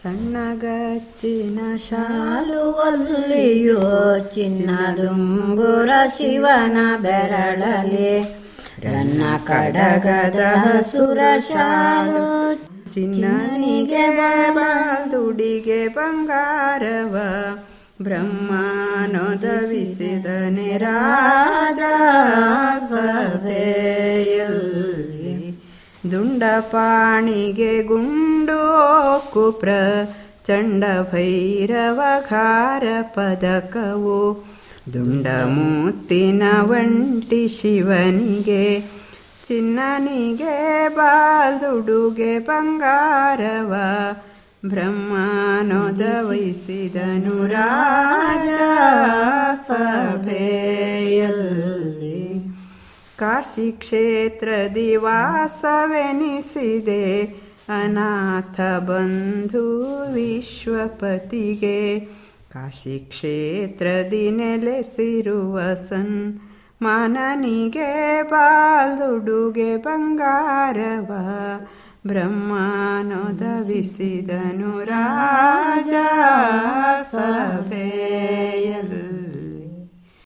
ಸಣ್ಣಗಚ್ಚಿನ ಶಾಲುವಲ್ಲಿಯೋ ಚಿನ್ನದುಂಗುರ ಶಿವನ ಬೆರಳಲಿ ರನ್ನ ಕಡಗದ ಹಸುರ ಶಾಲು ಚಿನ್ನನಿಗೆ ಬಾಲ್ದುಡಿಗೆ ಬಂಗಾರವ ಬ್ರಹ್ಮನೊದವಿಸಿದನೆ ರಾಜ ಸಭೆಯಲ್ಲಿ ದುಂಡಪಾಣಿಗೆ ಗುಂಡು ಕುಪ್ರ ಚಂಡ ಭೈರವ ಖಾರ ಪದಕವು ದುಂಡಮೂತಿನ ಒಂಟಿ ಶಿವನಿಗೆ ಚಿನ್ನನಿಗೆ ಬಾಲ್ದುಡುಗೆ ಬಂಗಾರವ ಬ್ರಹ್ಮನೊದ ವಹಿಸಿದನು ರಾಜ ಸಭೆಯಲ್ಲಿ ಕಾಶಿ ಕ್ಷೇತ್ರದಿ ವಾಸವೆನಿಸಿದೆ ಅನಾಥ ಬಂಧು ವಿಶ್ವಪತಿಗೆ ಕಾಶಿ ಕ್ಷೇತ್ರದಿ ನೆಲೆಸಿರುವ ಸನ್ ಮಾನನಿಗೆ ಬಾಲ್ದುಡುಗೆ ಬಂಗಾರವ ಬ್ರಹ್ಮನೊದವಿಸಿದನು ರಾಜ ಸಭೆ